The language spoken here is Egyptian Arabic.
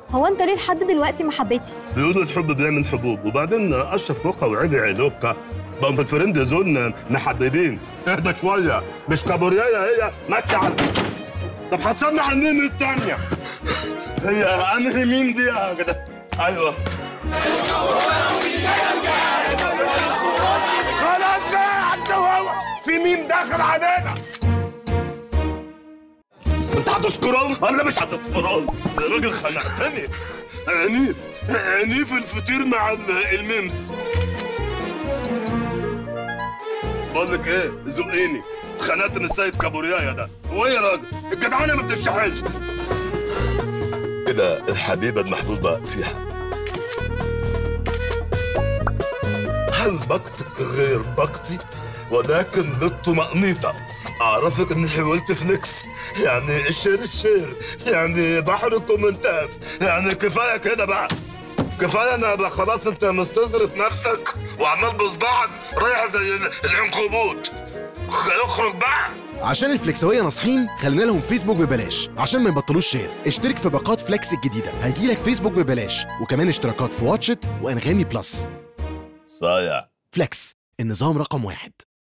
هو انت ليه لحد دلوقتي ما حبيتش بيقولوا الحب بيعمل حبوب وبعدين اشرف كوكا وعلي علوكا بقوا في الفريند زون محببين اهدى شويه مش كابوريايه هي ماشيه على طب حصلنا على الميم الثانيه هي انهي ميم دي يا جدع ايوه خلاص بقى عدى هو في ميم داخل علينا انت هتسكرول ولا مش هتسكرول؟ الراجل خنقتني عنيف عنيف الفطير مع ال- الميمز بقول لك ايه زقيني اتخنقت من السيد كابوريايا ده هو ايه يا راجل الجدعانه ما بتشحنش كده الحبيبه المحبوبه فيها هل بقتك غير بقتي ولكن للطمأنينة أعرفك إني حاولت فليكس يعني الشير الشير يعني بحر كومنتات يعني كفاية كده بقى كفاية أنا بقى خلاص أنت مستظرف نفسك وعمال بصباعك رايح زي ال- العنكبوت خ- اخرج بقى عشان الفليكسوية ناصحين خلينا لهم فيسبوك ببلاش عشان ما يبطلوش شير اشترك في باقات فليكس الجديدة هيجيلك فيسبوك ببلاش وكمان اشتراكات في واتشت وانغامي بلس صايع فليكس النظام رقم واحد